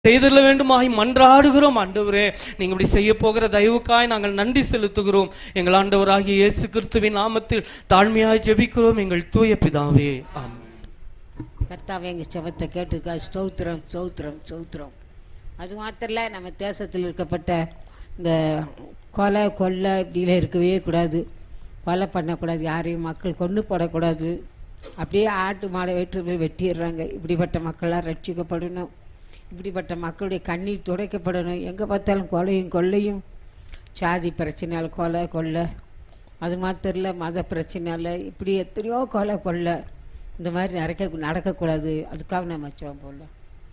செய்திட வேண்டுமாய் மன்றாடுகிறோம் ஆண்டவரே நீங்க இப்படி செய்ய போகிற தயவுக்காய் நாங்கள் நன்றி செலுத்துகிறோம் எங்கள் ஆண்டவராகிய இயேசு கிறிஸ்துவின் நாமத்தில் தாழ்மையாய் ஜெபிக்கிறோம் எங்கள் தூய பிதாவே ஆமென் கர்த்தாவே எங்கள் செவத்தை கேட்டுக்கா ஸ்தோத்திரம் ஸ்தோத்திரம் ஸ்தோத்திரம் அது மாத்திரம் இல்ல, நம்ம தேசத்தில் இருக்கப்பட்ட இந்த கொலை கொள்ளை இப்படிலாம் இருக்கவே கூடாது கொலை பண்ணக்கூடாது யாரையும் மக்கள் கொண்டு போடக்கூடாது அப்படியே ஆட்டு மாடை வெட்டு போய் வெட்டிடுறாங்க இப்படிப்பட்ட மக்கள்லாம் ரட்சிக்கப்படணும் இப்படிப்பட்ட மக்களுடைய கண்ணீர் துடைக்கப்படணும் எங்கே பார்த்தாலும் கொலையும் கொள்ளையும் சாதி பிரச்சனையால் கொலை கொள்ளை அது மாத்திரம் இல்லை மத பிரச்சனையால் இப்படி எத்தனையோ கொலை கொள்ளை இந்த மாதிரி நடக்க நடக்கக்கூடாது அதுக்காக நம்ம வச்சோம் போல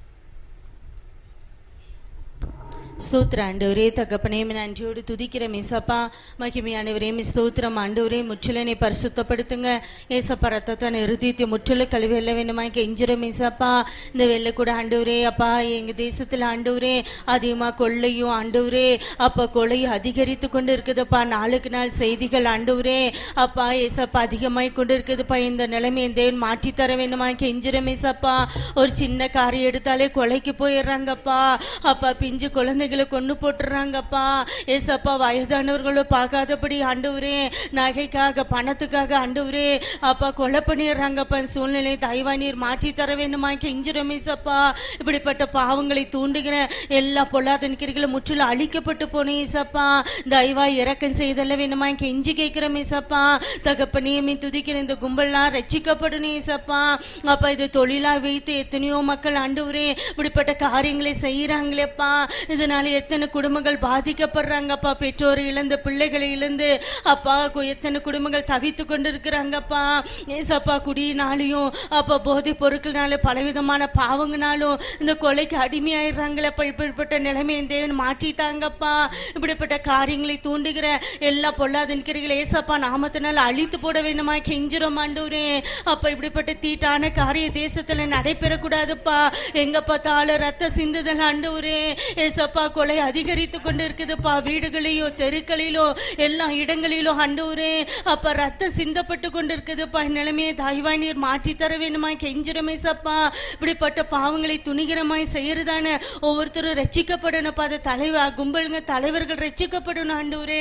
ஸ்தோத்திர ஆண்டவரே தகப்பனே உம்மை நன்றியோடு துதிக்கிற மிசப்பா மகிமையானவரே மி ஸ்தோத்திரம் ஆண்டவரே முற்றிலனை பரிசுத்தப்படுத்துங்க ஏசப்பா ரத்தத்தை நிறுத்தித்து முற்றில கழுவி வெல்ல வேண்டுமா கெஞ்சிர மிசப்பா இந்த வெள்ளை கூட ஆண்டவரே அப்பா எங்க தேசத்துல ஆண்டவரே அதிகமா கொள்ளையும் ஆண்டவரே அப்பா கொள்ளையும் அதிகரித்து கொண்டு இருக்குதுப்பா நாளுக்கு நாள் செய்திகள் ஆண்டவரே அப்பா ஏசப்பா அதிகமாய் கொண்டு இருக்குதுப்பா இந்த நிலைமையை தேவன் மாற்றி தர வேண்டுமா கெஞ்சிர மிசப்பா ஒரு சின்ன காரியம் எடுத்தாலே கொலைக்கு போயிடுறாங்கப்பா அப்பா பிஞ்சு குழந்தைகளை கொண்டு போட்டுறாங்கப்பா ஏசப்பா வயதானவர்களோ பார்க்காதபடி ஆண்டவரே நகைக்காக பணத்துக்காக ஆண்டவரே அப்பா கொலை பண்ணிடுறாங்கப்பா சூழ்நிலை தயவா நீர் மாற்றி தர வேண்டுமா கெஞ்சிரம் ஏசப்பா இப்படிப்பட்ட பாவங்களை தூண்டுகிற எல்லா பொல்லாத நிற்கிறீர்களும் முற்றிலும் அழிக்கப்பட்டு போன ஏசப்பா தயவா இறக்கம் செய்தல்ல வேண்டுமா கெஞ்சி கேட்கிறோம் ஏசப்பா தகப்ப நியமி துதிக்கிற இந்த கும்பல்லாம் ரட்சிக்கப்படணும் ஏசப்பா அப்பா இது தொழிலா வைத்து எத்தனையோ மக்கள் ஆண்டவரே இப்படிப்பட்ட காரியங்களை செய்யறாங்களேப்பா இதனால எத்தனை குடும்பங்கள் பாதிக்கப்படுறாங்கப்பா பெற்றோரை இழந்து பிள்ளைகளை இழந்து அப்பா கு- எத்தனை குடும்பங்கள் தவித்து கொண்டு இருக்கிறாங்கப்பா ஏசப்பா குடியினாலையும் அப்பா போதைப் பொருட்கள்னால பலவிதமான பாவங்கனாலும் இந்த கொலைக்கு அடிமையாயிடுறாங்களேப்பா இப்படிப்பட்ட நிலைமையை தேவன் மாற்றித்தாங்கப்பா இப்படிப்பட்ட காரியங்களை தூண்டுகிற எல்லா பொல்லாத நிற்கிறீர்கள் ஏசப்பா நாமத்தினால அழித்து போட வேண்டுமா கெஞ்சிரும் ஆண்டவரே அப்ப இப்படிப்பட்ட தீட்டான காரிய தேசத்துல நடைபெறக்கூடாதுப்பா எங்க பார்த்தாலும் ரத்த சிந்துதல் ஆண்டவரே ஏசப்பா கொலை அதிகரித்து கொண்டு இருக்குதுப்பா வீடுகளிலோ தெருக்களிலோ எல்லா இடங்களிலோ ஆண்டவரே அப்ப ரத்தம் சிந்தப்பட்டு கொண்டு இருக்குதுப்பா நிலைமையை தாய்வாய் நீர் மாற்றி தர வேண்டுமா கெஞ்சிரமே சப்பா இப்படிப்பட்ட பாவங்களை துணிகரமாய் செய்யறதான ஒவ்வொருத்தரும் ரட்சிக்கப்படணும் அதை தலைவர் கும்பலுங்க தலைவர்கள் ரட்சிக்கப்படணும் ஆண்டவரே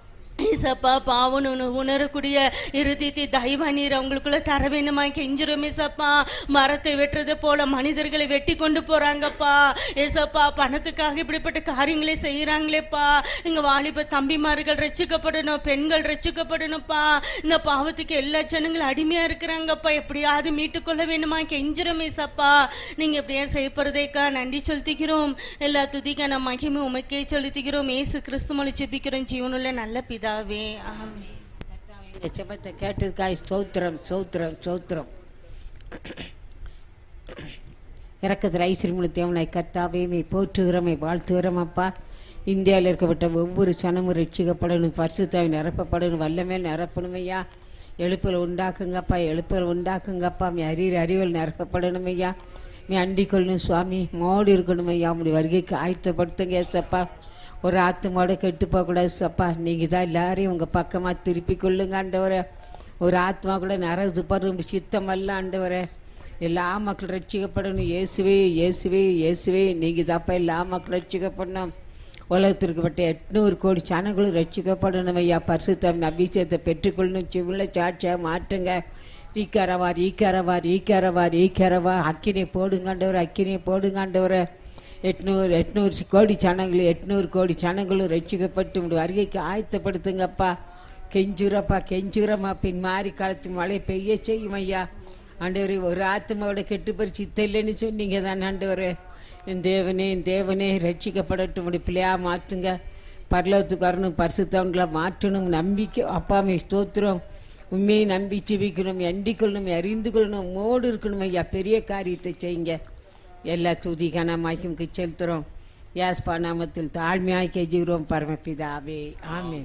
ஏசப்பா பாவம் உண- உணரக்கூடிய இருதயத்தை தயவா நீர் அவங்களுக்குள்ள தர வேண்டுமா கெஞ்சிரும் ஏசப்பா மரத்தை வெட்டுறது போல மனிதர்களை வெட்டி கொண்டு போறாங்கப்பா ஏசப்பா பணத்துக்காக இப்படிப்பட்ட காரியங்களை செய்யறாங்களேப்பா எங்க வாலிப தம்பிமார்கள் ரட்சிக்கப்படணும் பெண்கள் ரட்சிக்கப்படணும்ப்பா இந்த பாவத்துக்கு எல்லா ஜனங்களும் அடிமையா இருக்கிறாங்கப்பா எப்படியாவது மீட்டுக்கொள்ள வேண்டுமா கெஞ்சிரும் ஏசப்பா நீங்க எப்படியா செய்யப்படுறதேக்கா நன்றி செலுத்திக்கிறோம் எல்லா துதிக்கான மகிமை உமக்கே செலுத்திக்கிறோம் ஏசு கிறிஸ்து மொழி செபிக்கிறோம் ஜீவனுள்ள நல்ல பிதாவே ஆமென் இந்த செபத்தை கேட்டதுக்காய் ஸ்தோத்திரம் ஸ்தோத்திரம் ஸ்தோத்திரம் இறக்கத்தில் ஐஸ்வரியமுள்ள தேவனாய் கர்த்தாவே மை போற்றுகிறமை வாழ்த்துகிறோம் அப்பா இந்தியாவில் இருக்கப்பட்ட ஒவ்வொரு சனமும் ரட்சிக்கப்படணும் பரிசுத்தாவை நிரப்பப்படணும் வல்லமேல் நிரப்பணும் ஐயா எழுப்புகள் உண்டாக்குங்கப்பா எழுப்புகள் உண்டாக்குங்கப்பா மீ அறிவு அறிவல் நிரப்பப்படணும் ஐயா மீ அண்டிக் கொள்ளணும் சுவாமி மோடு இருக்கணும் ஐயா உங்களுடைய வருகைக்கு ஆயத்தப்படுத்துங்க ஏசப்பா ஒரு ஆத்துமாவோட கெட்டு போகக்கூடாது சப்பா நீங்கள் தான் எல்லாரையும் உங்கள் பக்கமாக திருப்பி கொள்ளுங்க ஆண்டவரே ஒரு ஆத்மா கூட நரகு பரும் சித்தமல்ல ஆண்டவரே எல்லா மக்கள் ரட்சிக்கப்படணும் இயேசுவே இயேசுவே இயேசுவே நீங்கள் தாப்பா எல்லா மக்கள் ரட்சிக்கப்படணும் உலகத்திற்கு பட்ட எட்நூறு கோடி சனங்களும் ரட்சிக்கப்படணும் ஐயா பரிசுத்தம் அபிஷேகத்தை பெற்றுக்கொள்ளணும் சிவுள்ள சாட்சியாக மாற்றுங்க ஈக்காரவார் ஈக்காரவார் ஈக்காரவார் ஈக்காரவா அக்கினை போடுங்காண்டவர் அக்கினை போடுங்காண்டவரை எட்நூறு எட்நூறு கோடி சனங்களும் எட்நூறு கோடி சனங்களும் ரட்சிக்கப்பட்டு உங்களுடைய வருகைக்கு ஆயத்தப்படுத்துங்கப்பா கெஞ்சுரப்பா கெஞ்சுரமா பின் மாறி காலத்து மழை பெய்ய செய்யும் ஐயா ஆண்டவரே ஒரு ஆத்மாவோட கெட்டு போய் சித்த இல்லைன்னு சொன்னீங்க தான் ஆண்டவரே என் தேவனே என் தேவனே ரட்சிக்கப்படட்டும் உடைய பிள்ளையா மாற்றுங்க பரலோகத்துக்கு வரணும் பரிசுத்தவன்களை மாற்றணும் நம்பிக்கை அப்பாமை ஸ்தோத்திரம் உண்மையை நம்பி ஜீவிக்கணும் எண்டி கொள்ளணும் அறிந்து கொள்ளணும் மோடு இருக்கணும் ஐயா பெரிய காரியத்தை செய்யுங்க எல்லா துதி கனமாய்க்கும் செலுத்துகிறோம் யாஸ்பா நாமத்தில் தாழ்மையாய் கெஞ்சுகிறோம் பரமபிதாவே ஆமென்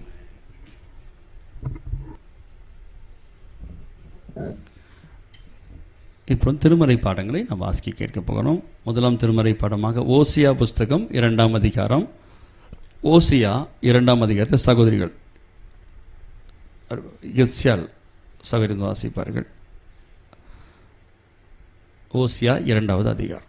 இப்போ திருமறை பாடங்களை நாம் வாசிக்க கேட்க போகிறோம் முதலாம் திருமறை பாடமாக ஓசியா புஸ்தகம் இரண்டாம் அதிகாரம் ஓசியா இரண்டாம் அதிகாரத்தை சகோதரிகள் எஸ்யால் சகோதரி வாசிப்பார்கள் ஓசியா இரண்டாவது அதிகாரம்